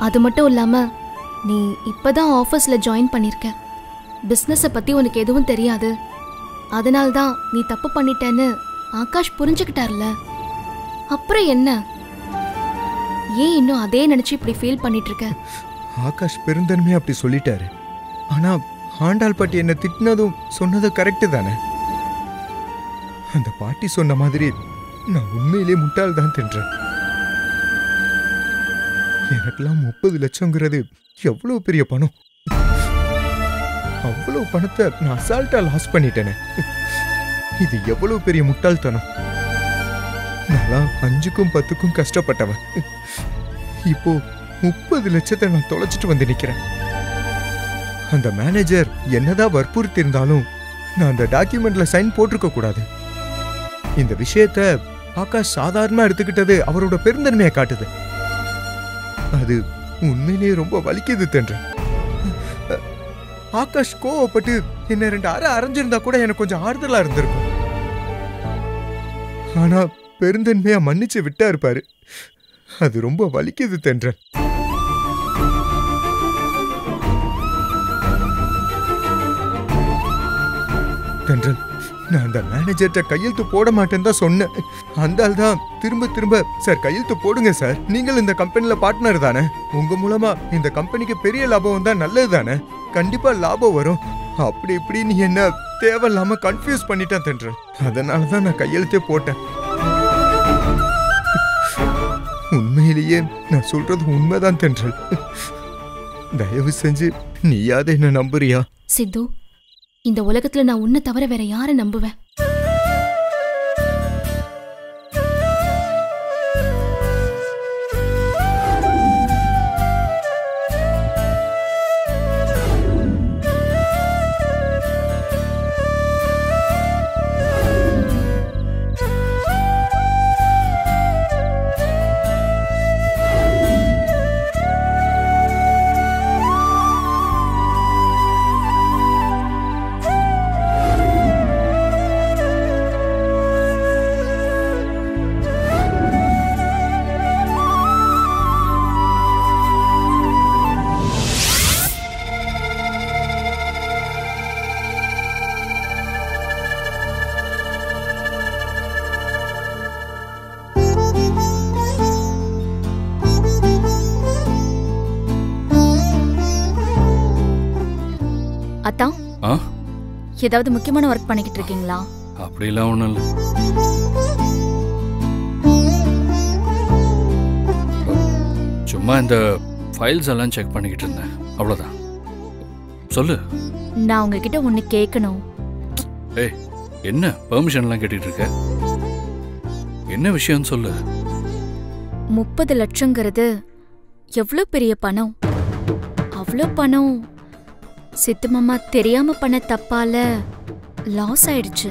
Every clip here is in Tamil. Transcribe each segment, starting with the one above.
அது மட்டும் இல்லாம நீ இப்பதான் ஆஃபீஸ்ல ஜாயின் பண்ணிருக்க பிசினஸ பத்தி உனக்கு எதுவும் தெரியாது அதனால தான் நீ தப்பு பண்ணிட்டேன்னு ஆகாஷ் புரிஞ்சுக்கிட்டார்ல அப்புறம் என்ன ஏன் இன்னும் அதே நினைச்சு இப்படி ஃபீல் பண்ணிட்டு இருக்க ஆகாஷ் பெருந்தன்மையா அப்படி சொல்லிட்டாரு ஆனா ஆண்டாள் பாட்டி என்ன திட்டினதும் சொன்னது கரெக்டு தானே அந்த பாட்டி சொன்ன மாதிரி நான் உண்மையிலே முட்டாள் தான் தின்றேன் எனக்கெல்லாம் முப்பது லட்சங்கிறது எவ்வளவு பெரிய பணம் அவ்வளவு பணத்தை நான் அசால்ட்டா லாஸ் பண்ணிட்டேனே இது எவ்வளவு பெரிய முட்டாள்தனம் நான் அஞ்சுக்கும் பத்துக்கும் கஷ்டப்பட்டவன் இப்போ முப்பது லட்சத்தை நான் தொலைச்சிட்டு வந்து நிக்கிறேன் அந்த மேனேஜர் என்னதான் வற்புறுத்தி இருந்தாலும் நான் அந்த டாக்குமெண்ட்ல சைன் போட்டிருக்க கூடாது இந்த விஷயத்த ஆகாஷ் சாதாரணமா எடுத்துக்கிட்டது அவரோட பெருந்தன்மையை காட்டுது அது உண்மையிலேயே ரொம்ப வலிக்குது தென்றேன் ஆகாஷ் கோவப்பட்டு என்ன ரெண்டு அரை அரைஞ்சிருந்தா கூட எனக்கு கொஞ்சம் ஆறுதலா இருந்திருக்கும் ஆனா பெருந்தன்மையா மன்னிச்சு விட்டா இருப்பாரு அது ரொம்ப வலிக்குது தென்றல் தென்றல் நான் அந்த மேனேஜர்கிட்ட கையெழுத்து போட மாட்டேன்னு தான் சொன்னேன் அந்த ஆள் தான் திரும்ப திரும்ப சார் கையெழுத்து போடுங்க சார் நீங்கள் இந்த கம்பெனில பார்ட்னர் தானே உங்க மூலமா இந்த கம்பெனிக்கு பெரிய லாபம் வந்தா நல்லது தானே கண்டிப்பா லாபம் வரும் அப்படி இப்படி நீ என்ன தேவையில்லாம கன்ஃபியூஸ் பண்ணிட்டேன் தென்றல் அதனால தான் நான் கையெழுத்தே போட்டேன் உண்மையிலேயே நான் சொல்றது உண்மைதான் தென்றல் தயவு செஞ்சு நீயாவது என்ன நம்புறியா சித்து இந்த உலகத்துல நான் உன்னை தவிர வேற யாரை நம்புவேன் அத்தான் ஆ ஏதாவது முக்கியமான ஒர்க் பண்ணிக்கிட்டு இருக்கீங்களா அப்படிலாம் ஒன்றும் இல்லை சும்மா இந்த ஃபைல்ஸ் எல்லாம் செக் பண்ணிக்கிட்டு இருந்தேன் அவ்வளோதான் சொல்லு நான் உங்ககிட்ட ஒன்று கேட்கணும் ஏய் என்ன பெர்மிஷன்லாம் கேட்டுட்டு இருக்க என்ன விஷயம்னு சொல்லு முப்பது லட்சங்கிறது எவ்வளோ பெரிய பணம் அவ்வளோ பணம் சித்து மாமா தெரியாம பண்ண தப்பால லாஸ் ஆயிடுச்சு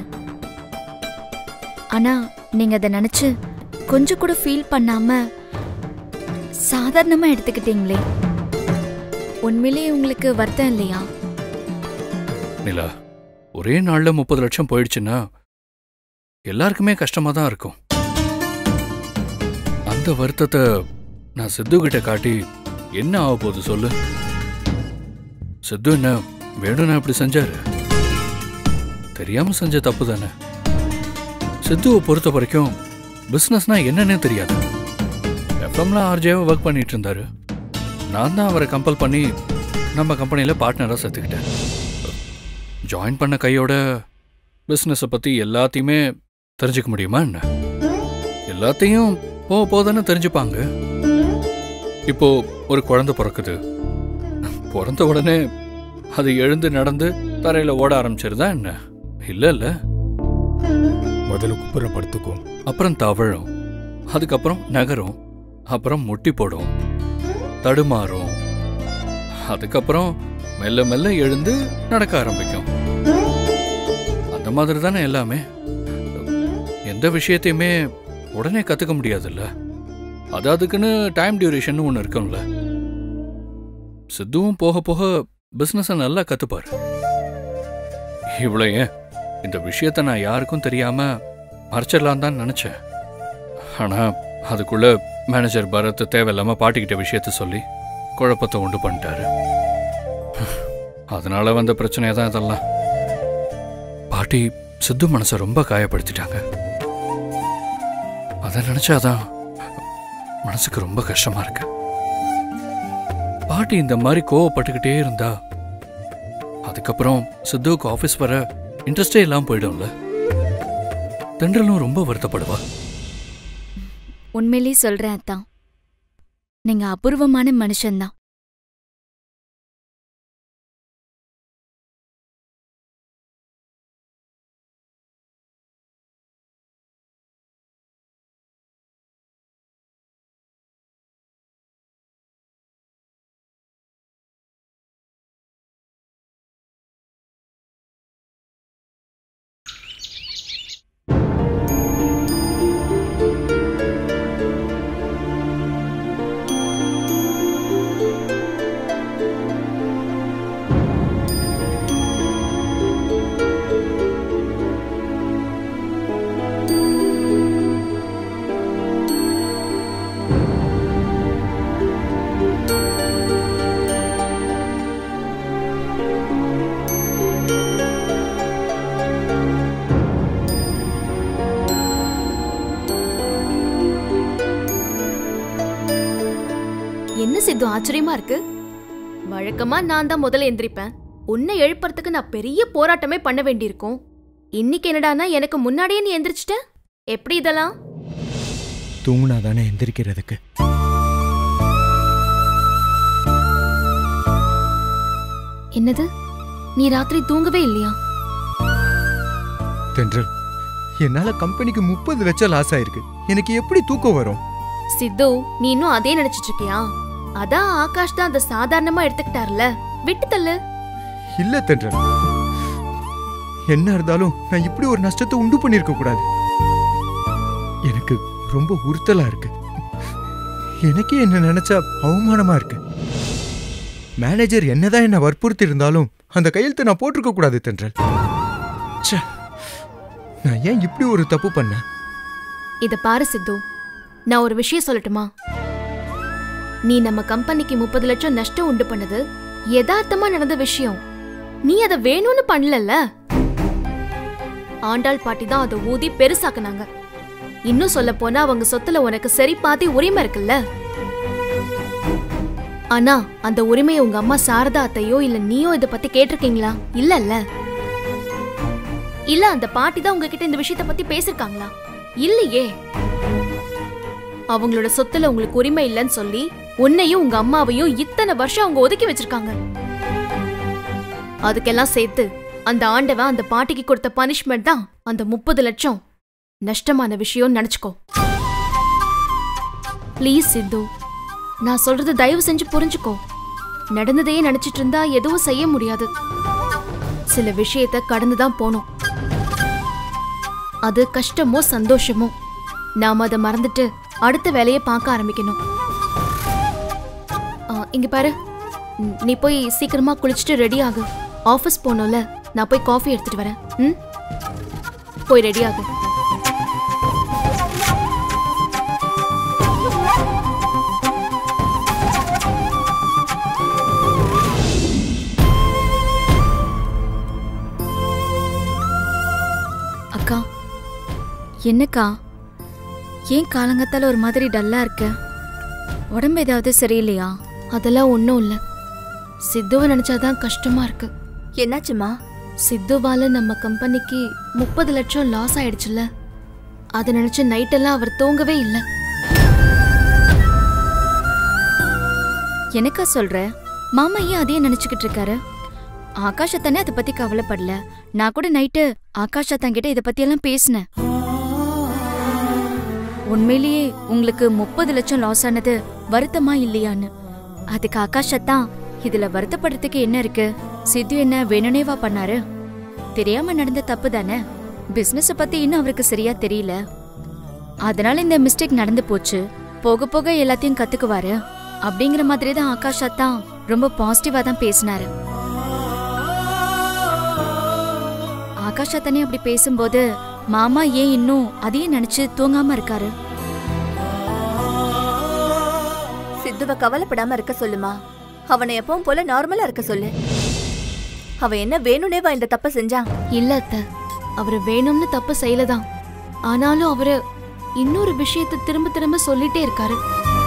ஆனா நீங்க அதை நினைச்சு கொஞ்சம் கூட ஃபீல் பண்ணாம சாதாரணமா எடுத்துக்கிட்டீங்களே உண்மையிலேயே உங்களுக்கு வருத்தம் இல்லையா நிலா ஒரே நாளில் முப்பது லட்சம் போயிடுச்சுன்னா எல்லாருக்குமே கஷ்டமாக தான் இருக்கும் அந்த வருத்தத்தை நான் சித்து கிட்ட காட்டி என்ன ஆக போகுது சொல்லு சித்து என்ன வேணும்னா இப்படி செஞ்சாரு தெரியாம செஞ்ச தப்பு தானே சித்துவை பொறுத்த வரைக்கும் பிஸ்னஸ்னா என்னன்னே தெரியாது எஃப்எம்ல ஆர்ஜேவை ஒர்க் பண்ணிட்டு இருந்தாரு நான் தான் அவரை கம்பல் பண்ணி நம்ம கம்பெனியில் பார்ட்னராக சேர்த்துக்கிட்டேன் ஜாயின் பண்ண கையோட பிஸ்னஸை பற்றி எல்லாத்தையுமே தெரிஞ்சுக்க முடியுமா என்ன எல்லாத்தையும் போக போக தானே தெரிஞ்சுப்பாங்க இப்போ ஒரு குழந்தை பிறக்குது பிறந்த உடனே அது எழுந்து நடந்து தரையில் ஓட ஆரம்பிச்சிருதா என்ன இல்லை இல்லை முதல்ல குப்புற படுத்துக்கும் அப்புறம் தவழும் அதுக்கப்புறம் நகரும் அப்புறம் முட்டி போடும் தடுமாறும் அதுக்கப்புறம் மெல்ல மெல்ல எழுந்து நடக்க ஆரம்பிக்கும் அந்த மாதிரி தானே எல்லாமே எந்த விஷயத்தையுமே உடனே கத்துக்க முடியாதுல்ல அது அதுக்குன்னு டைம் டியூரேஷன் ஒன்று இருக்கும்ல சித்துவும் போக போக பிஸ்னஸை நல்லா கத்துப்பாரு இவ்வளோ ஏன் இந்த விஷயத்த நான் யாருக்கும் தெரியாம மறைச்சிடலாம் தான் நினைச்சேன் ஆனா அதுக்குள்ள மேனேஜர் பரத் தேவையில்லாம பாட்டிக்கிட்ட விஷயத்த சொல்லி குழப்பத்தை உண்டு பண்ணிட்டாரு அதனால வந்த பிரச்சனை தான் இதெல்லாம் பாட்டி சித்து மனசை ரொம்ப காயப்படுத்திட்டாங்க அதை நினைச்சாதான் மனசுக்கு ரொம்ப கஷ்டமா இருக்கு பாட்டி இந்த மாதிரி கோவப்பட்டுக்கிட்டே இருந்தா அதுக்கப்புறம் சித்துவுக்கு ஆஃபீஸ் வர இன்ட்ரெஸ்டே இல்லாமல் போயிடும்ல தென்றலும் ரொம்ப வருத்தப்படுவா உண்மையிலேயே சொல்றேன் அத்தான் நீங்க அபூர்வமான மனுஷன்தான் என்ன சித்து ஆச்சரியமா இருக்கு வழக்கமா நான் தான் முதல்ல எந்திரிப்பேன் உன்னை எழுப்புறதுக்கு நான் பெரிய போராட்டமே பண்ண வேண்டியிருக்கும் இன்னைக்கு என்னடானா எனக்கு முன்னாடியே நீ எந்திரிச்சிட்ட எப்படி இதெல்லாம் தூங்குனா தானே எந்திரிக்கிறதுக்கு என்னது நீ ராத்திரி தூங்கவே இல்லையா தென்றல் என்னால கம்பெனிக்கு முப்பது லட்சம் லாஸ் ஆயிருக்கு எனக்கு எப்படி தூக்கம் வரும் சித்து நீ இன்னும் அதே நினைச்சிட்டு இருக்கியா அதான் ஆகாஷ் தான் அதை சாதாரணமா எடுத்துக்கிட்டார்ல விட்டு தள்ளு இல்ல தென்றல் என்ன இருந்தாலும் நான் இப்படி ஒரு நஷ்டத்தை உண்டு பண்ணிருக்க கூடாது எனக்கு ரொம்ப உறுத்தலா இருக்கு எனக்கே என்ன நினைச்சா அவமானமா இருக்கு மேனேஜர் என்னதான் என்ன வற்புறுத்தி இருந்தாலும் அந்த கையெழுத்தை நான் போட்டிருக்க கூடாது தென்றல் ச்சே, நான் ஏன் இப்படி ஒரு தப்பு பண்ணேன் இத பாரு சித்து நான் ஒரு விஷயம் சொல்லட்டுமா நீ நம்ம கம்பெனிக்கு முப்பது லட்சம் நஷ்டம் உண்டு பண்ணது யதார்த்தமா நடந்த விஷயம் நீ அதை வேணும்னு பண்ணலல்ல ஆண்டாள் பாட்டி தான் அதை ஊதி பெருசாக்குனாங்க இன்னும் சொல்ல போனா அவங்க சொத்துல உனக்கு சரி பாதி உரிமை இருக்குல்ல ஆனா அந்த உரிமையை உங்க அம்மா சாரதா அத்தையோ இல்ல நீயோ இத பத்தி கேட்டிருக்கீங்களா இல்லல்ல இல்ல அந்த பாட்டி தான் உங்ககிட்ட இந்த விஷயத்த பத்தி பேசிருக்காங்களா இல்லையே அவங்களோட சொத்துல உங்களுக்கு உரிமை இல்லைன்னு சொல்லி உன்னையும் உங்க அம்மாவையும் இத்தனை வருஷம் அவங்க ஒதுக்கி வச்சிருக்காங்க அதுக்கெல்லாம் சேர்த்து அந்த ஆண்டவன் அந்த பாட்டிக்கு கொடுத்த பனிஷ்மெண்ட் தான் அந்த முப்பது லட்சம் நஷ்டமான விஷயம் நினைச்சுக்கோ ப்ளீஸ் சித்து நான் சொல்றது தயவு செஞ்சு புரிஞ்சுக்கோ நடந்ததையே நினைச்சிட்டு இருந்தா எதுவும் செய்ய முடியாது சில விஷயத்த கடந்து தான் போகணும் அது கஷ்டமோ சந்தோஷமோ நாம அதை மறந்துட்டு அடுத்த வேலையை பார்க்க ஆரம்பிக்கணும் ஆ, இங்க பாரு ம், நீ போய் சீக்கிரமா குளிச்சுட்டு ரெடி ஆகு ஆஃபீஸ் போகணும்ல நான் போய் காஃபி எடுத்துட்டு வரேன் ம் போய் ரெடி ஆகு அக்கா என்னக்கா ஏன் காலங்கத்தால ஒரு மாதிரி டல்லா இருக்க உடம்பு ஏதாவது சரியில்லையா அதெல்லாம் ஒன்றும் இல்லை சித்துவை நினைச்சாதான் கஷ்டமா இருக்கு என்னாச்சுமா சித்துவால நம்ம கம்பெனிக்கு முப்பது லட்சம் லாஸ் ஆயிடுச்சுல்ல அதை நினைச்சு நைட்டெல்லாம் அவர் தூங்கவே இல்லை எனக்கா சொல்ற மாமா ஏன் அதையே நினைச்சுக்கிட்டு இருக்காரு ஆகாஷ தானே அதை பத்தி கவலைப்படல நான் கூட நைட்டு ஆகாஷ் கிட்ட இதை பத்தி எல்லாம் பேசினேன் உண்மையிலேயே உங்களுக்கு முப்பது லட்சம் லாஸ் ஆனது வருத்தமா இல்லையான்னு அதுக்கு ஆகாஷ் தான் இதுல வருத்தப்படுறதுக்கு என்ன இருக்கு சித்து என்ன வேணுனேவா பண்ணாரு தெரியாம நடந்த தப்பு தானே பிசினஸ் பத்தி இன்னும் அவருக்கு சரியா தெரியல அதனால இந்த மிஸ்டேக் நடந்து போச்சு போக போக எல்லாத்தையும் கத்துக்குவாரு அப்படிங்கிற மாதிரி தான் ஆகாஷ் தான் ரொம்ப பாசிட்டிவா தான் பேசினாரு ஆகாஷ் அத்தானே அப்படி பேசும்போது மாமா ஏன் இன்னும் அதையே நினைச்சு தூங்காம இருக்காரு சித்துவ கவலைப்படாம இருக்க சொல்லுமா அவனை எப்பவும் போல நார்மலா இருக்க சொல்லு அவன் என்ன வேணும்னேவா இந்த தப்ப செஞ்சான் இல்ல அத்த அவரு வேணும்னு தப்பு செய்யலதான் ஆனாலும் அவரு இன்னொரு விஷயத்தை திரும்ப திரும்ப சொல்லிட்டே இருக்காரு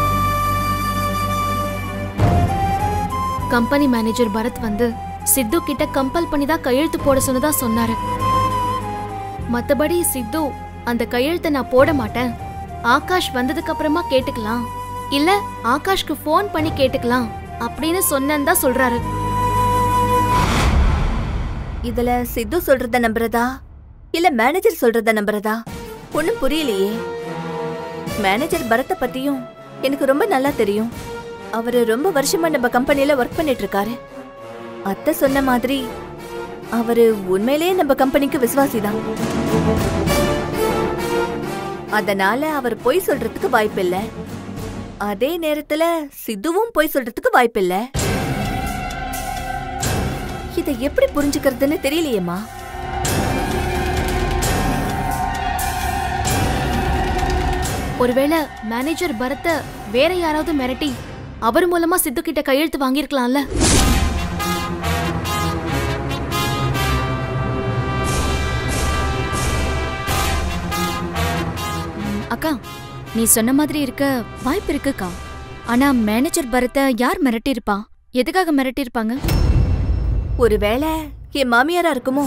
கம்பெனி மேனேஜர் பரத் வந்து சித்து கிட்ட கம்பல் பண்ணி தான் கையெழுத்து போட சொன்னதா சொன்னாரு மத்தபடி சித்து அந்த கையெழுத்தை நான் போட மாட்டேன் ஆகாஷ் வந்ததுக்கு அப்புறமா கேட்டுக்கலாம் இல்ல ஆகாஷ்க்கு ஃபோன் பண்ணி கேட்டுக்கலாம் அப்படின்னு சொன்னேன்னு தான் சொல்றாரு இதுல சித்து சொல்றத நம்புறதா இல்ல மேனேஜர் சொல்றத நம்புறதா ஒண்ணும் புரியலையே மேனேஜர் பரத்தை பத்தியும் எனக்கு ரொம்ப நல்லா தெரியும் அவரு ரொம்ப வருஷமா நம்ம கம்பெனில ஒர்க் பண்ணிட்டு இருக்காரு அத்தை சொன்ன மாதிரி அவரு உண்மையிலேயே நம்ம கம்பெனிக்கு விசுவாசி தான் அதனால அவர் பொய் சொல்றதுக்கு வாய்ப்பில்லை அதே நேரத்துல சித்துவும் பொய் சொல்றதுக்கு வாய்ப்பில்லை இதை எப்படி புரிஞ்சுக்கிறதுன்னு தெரியலையேம்மா ஒருவேளை மேனேஜர் பரத்தை வேற யாராவது மிரட்டி அவர் மூலமா சித்து கிட்ட கையெழுத்து வாங்கியிருக்கலாம்ல ம், அக்கா நீ சொன்ன மாதிரி இருக்க வாய்ப்பு இருக்குக்கா ஆனா மேனேஜர் பரத்தை யார் மிரட்டியிருப்பா எதுக்காக மிரட்டியிருப்பாங்க ஒருவேளை என் மாமியாரா இருக்குமோ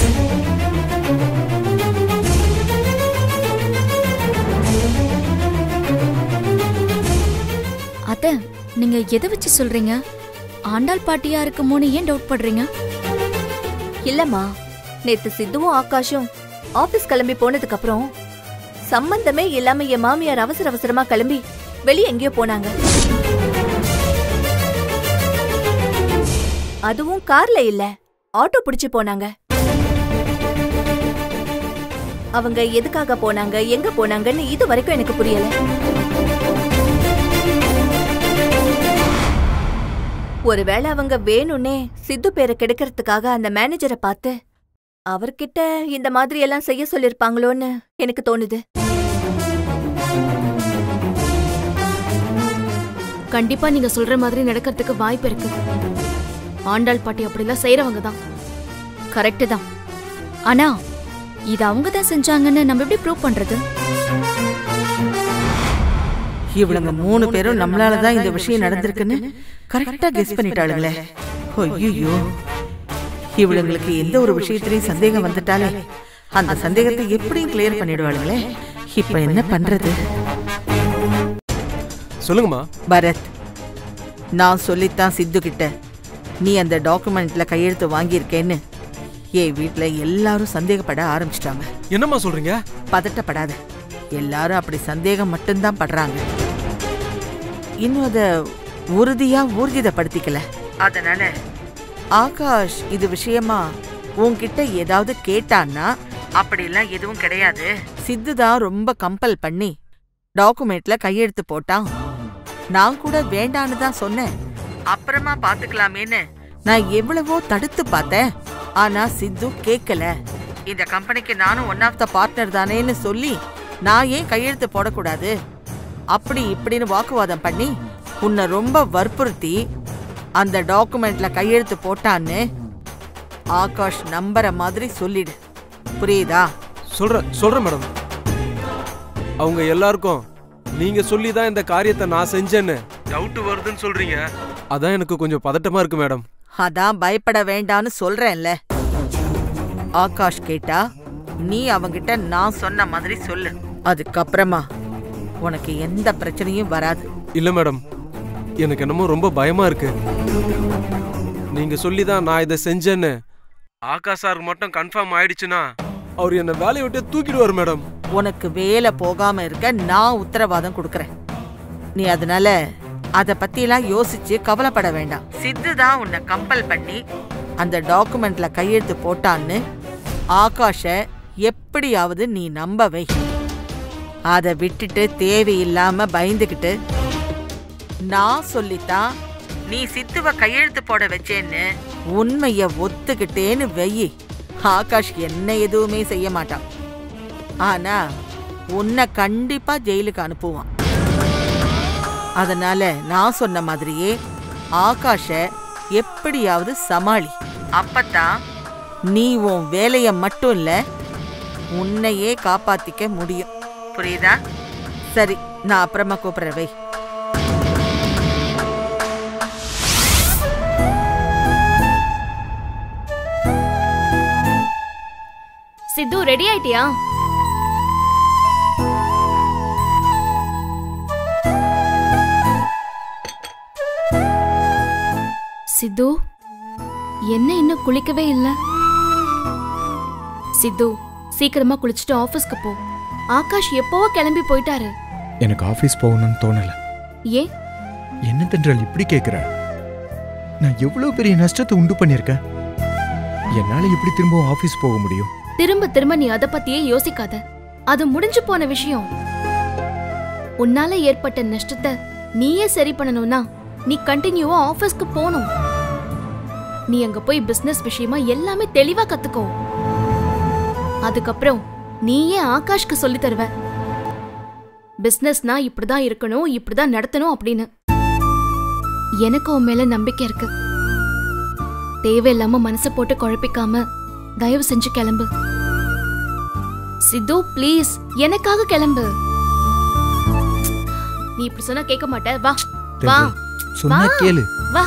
அத்த நீங்க எதை வச்சு சொல்றீங்க ஆண்டாள் பாட்டியா இருக்குமோன்னு ஏன் டவுட் படுறீங்க இல்லம்மா நேத்து சித்துவும் ஆகாஷும் ஆபீஸ் கிளம்பி போனதுக்கு அப்புறம் சம்பந்தமே இல்லாம என் மாமியார் அவசர அவசரமா கிளம்பி வெளிய எங்கேயோ போனாங்க அதுவும் கார்ல இல்ல ஆட்டோ பிடிச்சு போனாங்க அவங்க எதுக்காக போனாங்க எங்க போனாங்கன்னு இது வரைக்கும் எனக்கு புரியல ஒருவேளை அவங்க வேணும்னே சித்து பேரை கெடுக்கிறதுக்காக அந்த மேனேஜரை பார்த்து அவர்கிட்ட இந்த மாதிரி எல்லாம் செய்ய சொல்லிருப்பாங்களோன்னு எனக்கு தோணுது கண்டிப்பா நீங்க சொல்ற மாதிரி நடக்கிறதுக்கு வாய்ப்பு இருக்கு ஆண்டாள் பாட்டி அப்படிலாம் செய்யறவங்க தான் கரெக்டு தான் ஆனா இது அவங்க தான் செஞ்சாங்கன்னு நம்ம எப்படி ப்ரூவ் பண்றது இவளுங்க மூணு பேரும் நம்மளால தான் இந்த விஷயம் நடந்திருக்குன்னு கரெக்டா கெஸ் பண்ணிட்டாளுங்களே ஐயோ இவளுங்களுக்கு எந்த ஒரு விஷயத்திலையும் சந்தேகம் வந்துட்டாலே அந்த சந்தேகத்தை எப்படியும் கிளியர் பண்ணிடுவாளுங்களே இப்ப என்ன பண்றது சொல்லுங்கம்மா பரத் நான் சொல்லித்தான் சித்து கிட்ட நீ அந்த டாக்குமெண்ட்ல கையெழுத்து வாங்கியிருக்கேன்னு என் வீட்ல எல்லாரும் சந்தேகப்பட ஆரம்பிச்சிட்டாங்க என்னம்மா சொல்றீங்க பதட்டப்படாத எல்லாரும் அப்படி சந்தேகம் மட்டும்தான் படுறாங்க இன்னும் அத உறுதியா ஊர்ஜிதப்படுத்திக்கல அதனால ஆகாஷ் இது விஷயமா உன்கிட்ட ஏதாவது கேட்டான்னா அப்படிலாம் எதுவும் கிடையாது சித்து தான் ரொம்ப கம்பல் பண்ணி டாக்குமெண்ட்ல கையெழுத்து போட்டான் நான் கூட வேண்டான்னு தான் சொன்னேன் அப்புறமா பாத்துக்கலாமேன்னு நான் எவ்வளவோ தடுத்து பார்த்தேன் ஆனா சித்து கேட்கல இந்த கம்பெனிக்கு நானும் ஒன் ஆஃப் த பார்ட்னர் தானேன்னு சொல்லி நான் ஏன் கையெழுத்து போடக்கூடாது அப்படி இப்படின்னு வாக்குவாதம் பண்ணி உன்னை ரொம்ப வற்புறுத்தி அந்த டாக்குமெண்ட்ல கையெழுத்து போட்டான்னு ஆகாஷ் நம்புற மாதிரி சொல்லிடு புரியுதா சொல்றேன் சொல்றேன் மேடம் அவங்க எல்லாருக்கும் நீங்க சொல்லி தான் இந்த காரியத்தை நான் செஞ்சேன்னு டவுட் வருதுன்னு சொல்றீங்க அதான் எனக்கு கொஞ்சம் பதட்டமா இருக்கு மேடம் அதான் பயப்பட வேண்டான்னு சொல்றேன்ல ஆகாஷ் கேட்டா நீ அவங்கிட்ட நான் சொன்ன மாதிரி சொல்லு அதுக்கப்புறமா உனக்கு எந்த பிரச்சனையும் வராது இல்ல மேடம் எனக்கு என்னமோ ரொம்ப பயமா இருக்கு நீங்க சொல்லி தான் நான் இதை செஞ்சேன்னு ஆகாஷ் சாருக்கு மட்டும் கன்ஃபார்ம் ஆயிடுச்சுன்னா அவர் என்ன வேலையை விட்டு தூக்கிடுவார் மேடம் உனக்கு வேலை போகாம இருக்க நான் உத்தரவாதம் கொடுக்கறேன் நீ அதனால அத பத்திலாம் யோசிச்சு கவலைப்பட வேண்டாம் சித்து தான் உன்னை கம்பல் பண்ணி அந்த டாக்குமெண்ட்ல கையெழுத்து போட்டான்னு ஆகாஷ எப்படியாவது நீ நம்ப வை அதை விட்டுட்டு தேவையில்லாம பயந்துகிட்டு நான் சொல்லித்தான் நீ சித்துவ கையெழுத்து போட வச்சேன்னு உண்மைய ஒத்துக்கிட்டேன்னு வெயி ஆகாஷ் என்ன எதுவுமே செய்ய மாட்டான் ஆனா உன்னை கண்டிப்பா ஜெயிலுக்கு அனுப்புவான் அதனால நான் சொன்ன மாதிரியே ஆகாஷ எப்படியாவது சமாளி அப்பதான் நீ உன் வேலைய மட்டும் இல்ல உன்னையே காப்பாத்திக்க முடியும் புரியுதா சரி நான் அப்புறமா கூப்பிடுறேன் வை சித்து ரெடி ஆயிட்டியா சித்து என்ன இன்னும் குளிக்கவே இல்ல சித்து சீக்கிரமா குளிச்சுட்டு ஆபீஸ்க்கு போ ஆகாஷ் எப்பவோ கிளம்பி போயிட்டாரு எனக்கு ஆபீஸ் போகணும்னு தோணல ஏன் என்ன தென்றல் இப்படி கேக்குற நான் எவ்வளவு பெரிய நஷ்டத்தை உண்டு பண்ணிருக்கேன் என்னால எப்படி திரும்ப ஆபீஸ் போக முடியும் திரும்ப திரும்ப நீ அத பத்தியே யோசிக்காத அது முடிஞ்சு போன விஷயம் உன்னால ஏற்பட்ட நஷ்டத்தை நீயே சரி பண்ணணும்னா நீ கண்டினியூவா ஆபீஸ்க்கு போகணும் நீ அங்க போய் பிசினஸ் விஷயமா எல்லாமே தெளிவா கத்துக்கோ அதுக்கப்புறம் நீயே ஆகாஷ்க்கு சொல்லி தருவ பிசினஸ்னா இப்படிதான் இருக்கணும் இப்படிதான் நடத்தணும் அப்படின்னு எனக்கு உன் மேல நம்பிக்கை இருக்கு தேவையில்லாம மனசை போட்டு குழப்பிக்காம தயவு செஞ்சு கிளம்பு சித்து ப்ளீஸ் எனக்காக கிளம்பு நீ இப்படி சொன்னா கேட்க மாட்ட வா வா தென்றல், சொன்னா வா. கேளு வா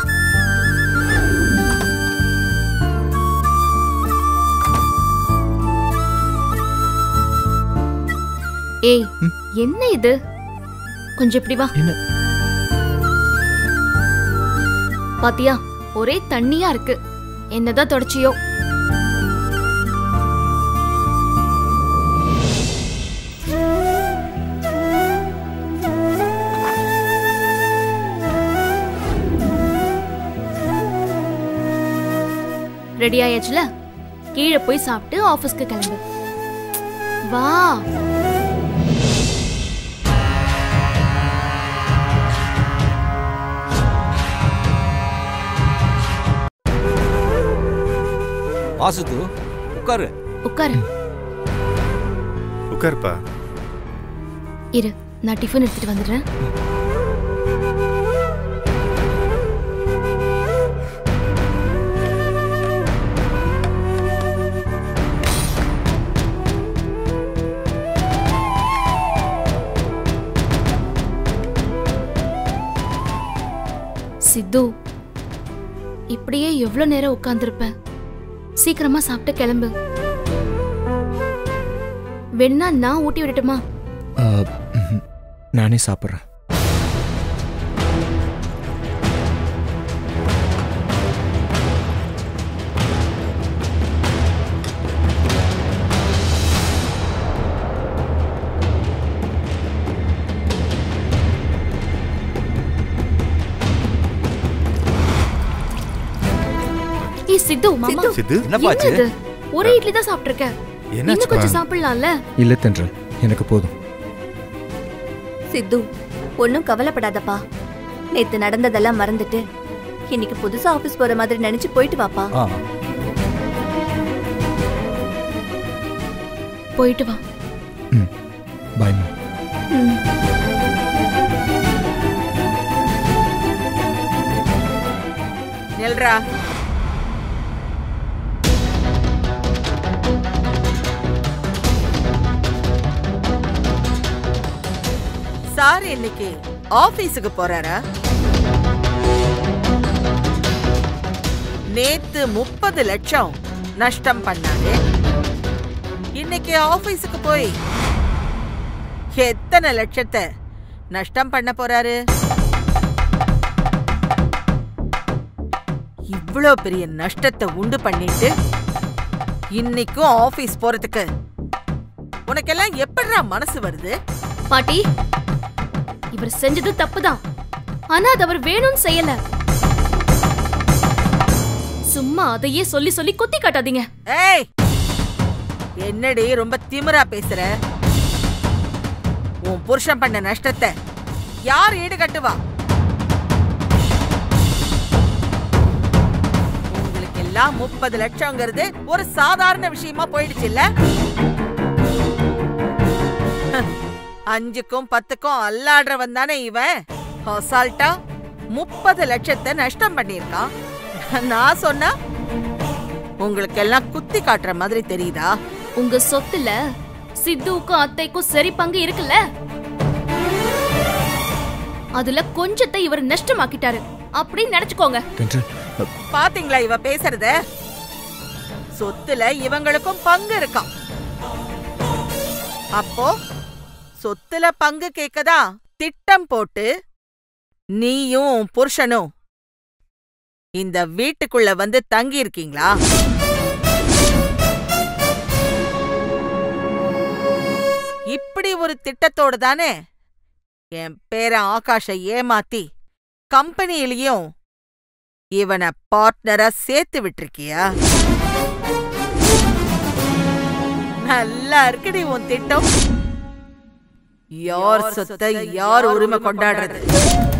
ஏய் ம்? என்ன இது கொஞ்சம் இப்படி வா என்ன பாத்தியா ஒரே தண்ணியா இருக்கு என்னதான் தொடச்சியோ ரெடி ஆயாச்சுல கீழே போய் சாப்பிட்டு ஆபீஸ்க்கு கிளம்பு வா வாசுது உட்காரு உட்காரு உட்காருப்பா இரு நான் டிஃபன் எடுத்துட்டு வந்துடுறேன் சித்து இப்படியே எவ்வளோ நேரம் உட்காந்துருப்ப சீக்கிரமா சாப்பிட்டு கிளம்பு வேணும்னா நான் ஊட்டி விடட்டுமா ஆ, ம்ஹும். நானே சாப்பிட்றேன் ஏய் சித்து மாமா சித்து என்னப்பாச்சு என்னது ஒரு இட்லி தான் சாப்பிட்டிருக்க இன்னும் என்னாச்சுப்பா கொஞ்சம் சாப்பிடலாம்ல இல்ல தென்றல் எனக்கு போதும் சித்து ஒன்னும் கவலைப்படாதப்பா நேத்து நடந்ததெல்லாம் மறந்துட்டு இன்னைக்கு புதுசா ஆபீஸ் போற மாதிரி நினைச்சு போயிட்டு வாப்பா ஆ போயிட்டு வா ம் பாய்மா நில்றா சார் இன்னைக்கு ஆபீஸுக்கு போறாரா நேத்து முப்பது லட்சம் நஷ்டம் பண்ணாரு இன்னைக்கு ஆபீஸுக்கு போய் எத்தனை லட்சத்தை நஷ்டம் பண்ண போறாரு இவ்ளோ பெரிய நஷ்டத்தை உண்டு பண்ணிட்டு இன்னைக்கும் ஆபீஸ் போறதுக்கு உனக்கெல்லாம் எப்படிடா மனசு வருது பாட்டி இவர் செஞ்சது தப்புதான் ஆனா அது அவர் வேணும்னு செய்யல சும்மா அதையே சொல்லி சொல்லி குத்தி காட்டாதீங்க ஏய் என்னடி ரொம்ப திமிரா பேசுற உன் புருஷன் பண்ண நஷ்டத்தை யார் ஈடுகட்டுவா உங்களுக்கு எல்லாம் முப்பது லட்சங்கிறது ஒரு சாதாரண விஷயமா போயிடுச்சு இல்ல அஞ்சுக்கும் பத்துக்கும் அல்லாடுறவன் தானே இவன் அசால்ட்டா முப்பது லட்சத்தை நஷ்டம் பண்ணியிருக்கான் நான் சொன்னா உங்களுக்கு எல்லாம் குத்தி காட்டுற மாதிரி தெரியுதா உங்க சொத்துல சித்துவுக்கும் அத்தைக்கும் சரி பங்கு இருக்குல்ல அதுல கொஞ்சத்தை இவர் நஷ்டமாக்கிட்டாரு அப்படின்னு நினைச்சுக்கோங்க தென்றல் பாத்தீங்களா இவ பேசுறத சொத்துல இவங்களுக்கும் பங்கு இருக்காம் அப்போ சொத்துல பங்கு கேக்கதா திட்டம் போட்டு நீயும் உன் புருஷனும் இந்த வீட்டுக்குள்ள வந்து தங்கி இருக்கீங்களா இப்படி ஒரு திட்டத்தோடு தானே என் பேரன் ஆகாஷை ஏமாத்தி கம்பெனியிலயும் இவனை பார்ட்னரா சேர்த்து விட்டிருக்கியா நல்லா இருக்குடி உன் திட்டம் யார் சொத்தை யார் உரிமை கொண்டாடுறது